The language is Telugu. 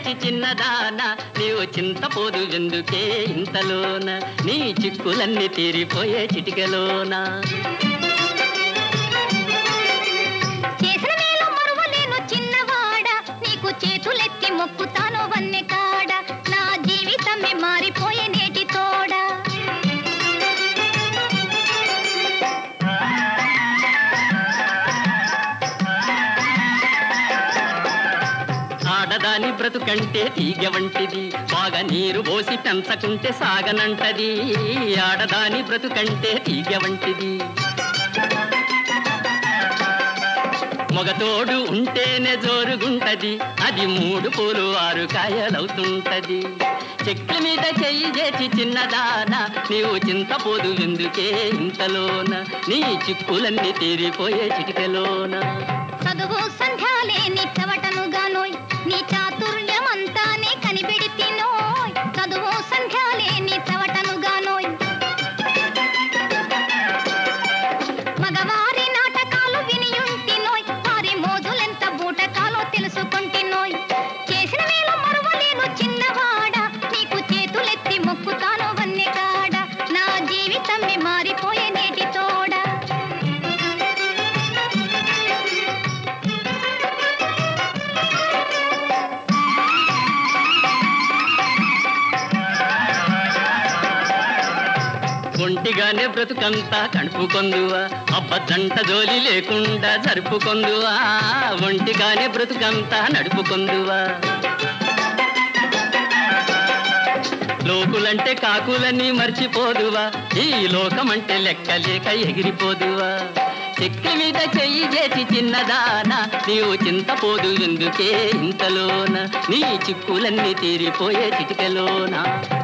చేసి చిన్నదాన నీవు చింతపోదు ఎందుకే ఇంతలోన నీ చిక్కులన్నీ తీరిపోయే చిటికలోన చేసిన మేలు మరువలేను చిన్నవాడ నీకు చేతులెత్తి మొక్కుతాను వన్నె కాడ నా జీవితమే మారిపోయే నేటి తోడా ఆడదాని బ్రతుకంటే తీగ వంటిది బాగా నీరు పోసి పెంచకుంటే సాగనంటది ఆడదాని బ్రతుకంటే తీగ వంటిది మొగతోడు ఉంటేనే జోరుగుంటది అది మూడు పూలు ఆరు కాయలవుతుంటది చెట్ల మీద చెయ్యి చేసి చిన్నదాన నీవు చింతపోదు ఎందుకే ఇంతలోన నీ చిక్కులన్నీ తీరిపోయే చిటికలోన చదువు సంధ్యాలే నీ చవటను గానోయ్ నీ చాతుర్యమంతానే కనిపెడితినోయ్ చదువు సంధ్యాలే నీ చవటను గానోయ్ మగవారి నాటకాలు వినియుంటినోయ్ వారి మోజులెంత బూటకాలో తెలుసుకుంటినోయ్ చేసిన మేలు మరువలేను చిన్నవాడ నీకు చేతులెత్తి మొక్కుతాను వన్నె కాడ నా జీవితమే మారిపోయే నేటి తోడా ఒంటిగానే బ్రతుకంతా కడుపుకొందువా అబ్బదంట జోలి లేకుండా జరుపుకొందువా ఒంటిగానే బ్రతుకంతా నడుపుకొందువా లోకులంటే కాకులని మర్చిపోదువా ఈ లోకమంటే లెక్కలేక ఎగిరిపోదువా చెక్క మీద చెయ్యి చేసి చిన్నదాన నీవు చింతపోదు ఎందుకే ఇంతలోన నీ చిక్కులన్నీ తీరిపోయే చిటికలోన